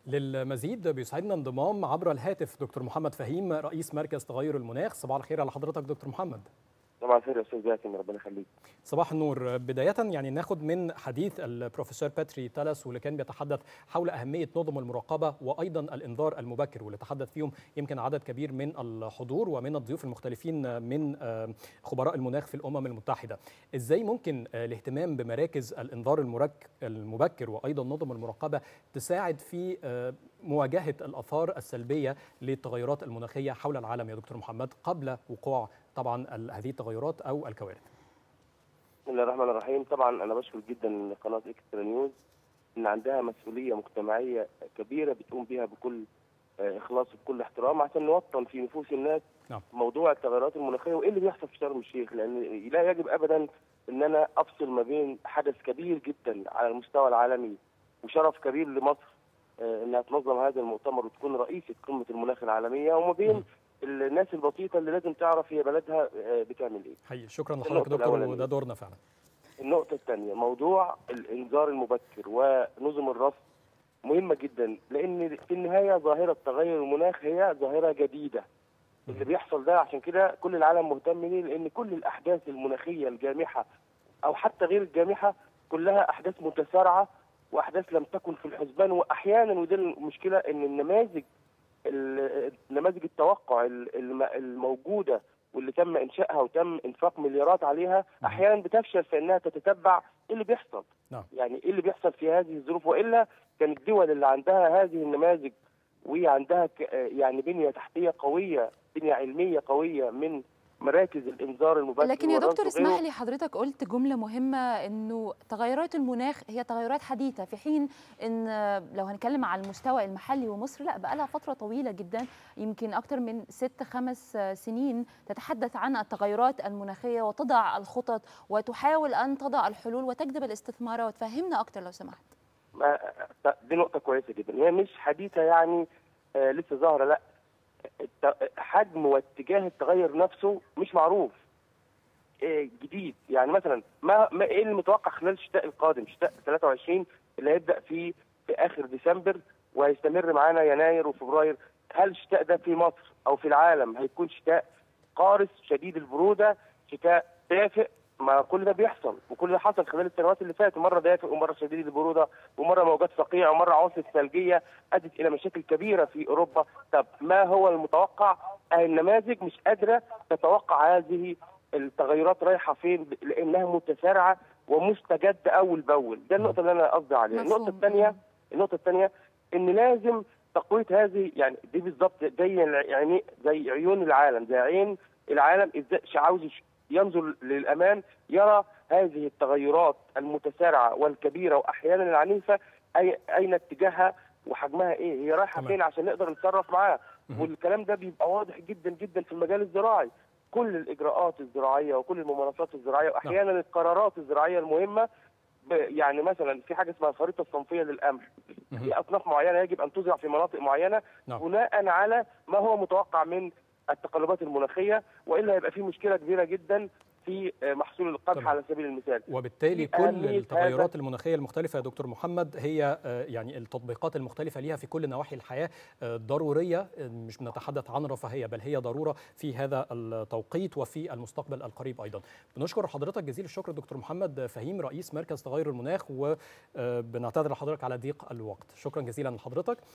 للمزيد بيسعدنا انضمام عبر الهاتف دكتور محمد فهيم رئيس مركز تغير المناخ صباح الخير على حضرتك دكتور محمد طبعا خير يا استاذ جاسم ربنا يخليك صباح النور بداية يعني ناخد من حديث البروفيسور باتري تالس واللي كان بيتحدث حول أهمية نظم المراقبة وأيضا الإنذار المبكر واللي تحدث فيهم يمكن عدد كبير من الحضور ومن الضيوف المختلفين من خبراء المناخ في الأمم المتحدة إزاي ممكن الاهتمام بمراكز الإنذار المبكر وأيضا نظم المراقبة تساعد في مواجهة الآثار السلبية للتغيرات المناخية حول العالم يا دكتور محمد قبل وقوع طبعا هذه التغيرات او الكوارث. بسم الله الرحمن الرحيم طبعا انا بشكر جدا قناه اكسترا نيوز ان عندها مسؤوليه مجتمعيه كبيره بتقوم بها بكل اخلاص وبكل احترام عشان نوطن في نفوس الناس نعم. موضوع التغيرات المناخيه وايه اللي بيحصل في شرم الشيخ لان لا يجب ابدا ان انا افصل ما بين حدث كبير جدا على المستوى العالمي وشرف كبير لمصر انها تنظم هذا المؤتمر وتكون رئيسه قمه المناخ العالميه وما بين م. الناس البسيطه اللي لازم تعرف هي بلدها بتعمل ايه. حقيقي شكرا لحضرتك دكتور وده دورنا فعلا. النقطة الثانية موضوع الإنذار المبكر ونظم الرصد مهمة جدا لأن في النهاية ظاهرة تغير المناخ هي ظاهرة جديدة. اللي بيحصل ده عشان كده كل العالم مهتم ليه؟ لأن كل الأحداث المناخية الجامحة أو حتى غير الجامحة كلها أحداث متسارعة وأحداث لم تكن في الحسبان وأحيانا ودي المشكلة إن النماذج نماذج التوقع الموجوده واللي تم انشائها وتم انفاق مليارات عليها احيانا بتفشل في انها تتتبع ايه اللي بيحصل نعم. يعني ايه اللي بيحصل في هذه الظروف والا كان الدول اللي عندها هذه النماذج وعندها يعني بنيه تحتيه قويه بنيه علميه قويه من مراكز الانذار المبكر لكن يا دكتور اسمح لي حضرتك قلت جمله مهمه انه تغيرات المناخ هي تغيرات حديثه في حين ان لو هنتكلم على المستوى المحلي ومصر لا بقى لها فتره طويله جدا يمكن اكثر من ست خمس سنين تتحدث عن التغيرات المناخيه وتضع الخطط وتحاول ان تضع الحلول وتجذب الاستثمارات فهمنا اكثر لو سمحت دي نقطه كويسه جدا هي مش حديثه يعني آه لسه ظاهره لا حجم واتجاه التغير نفسه مش معروف إيه جديد يعني مثلا ما, ما ايه المتوقع خلال الشتاء القادم شتاء 23 اللي هيبدا في في اخر ديسمبر وهيستمر معانا يناير وفبراير هل الشتاء ده في مصر او في العالم هيكون شتاء قارس شديد البروده شتاء دافئ ما كل ده بيحصل وكل ده حصل خلال السنوات اللي فاتت مره دافئ ومره شديد البروده ومره موجات صقيع ومره عواصف ثلجيه ادت الى مشاكل كبيره في اوروبا طب ما هو المتوقع النماذج مش قادره تتوقع هذه التغيرات رايحه فين لانها متسارعه ومستجده اول باول ده النقطه اللي انا قصدي عليها النقطه الثانيه النقطه الثانيه ان لازم تقويه هذه يعني دي بالظبط زي يعني زي عيون العالم زي عين العالم ازاي عاوز ينظر للامام يرى هذه التغيرات المتسارعه والكبيره واحيانا العنيفه أي اين اتجاهها وحجمها ايه هي رايحه فين عشان نقدر نتصرف معاها والكلام ده بيبقى واضح جدا جدا في المجال الزراعي كل الاجراءات الزراعيه وكل الممارسات الزراعيه واحيانا القرارات الزراعيه المهمه يعني مثلا في حاجه اسمها الخريطه الصنفيه للقمح في اصناف معينه يجب ان تزرع في مناطق معينه بناء على ما هو متوقع من التقلبات المناخيه والا هيبقى في مشكله كبيره جدا في محصول القمح على سبيل المثال وبالتالي كل التغيرات المناخيه المختلفه يا دكتور محمد هي يعني التطبيقات المختلفه ليها في كل نواحي الحياه ضروريه مش بنتحدث عن رفاهيه بل هي ضروره في هذا التوقيت وفي المستقبل القريب ايضا بنشكر حضرتك جزيل الشكر دكتور محمد فهيم رئيس مركز تغير المناخ وبنعتذر لحضرتك على ضيق الوقت شكرا جزيلا لحضرتك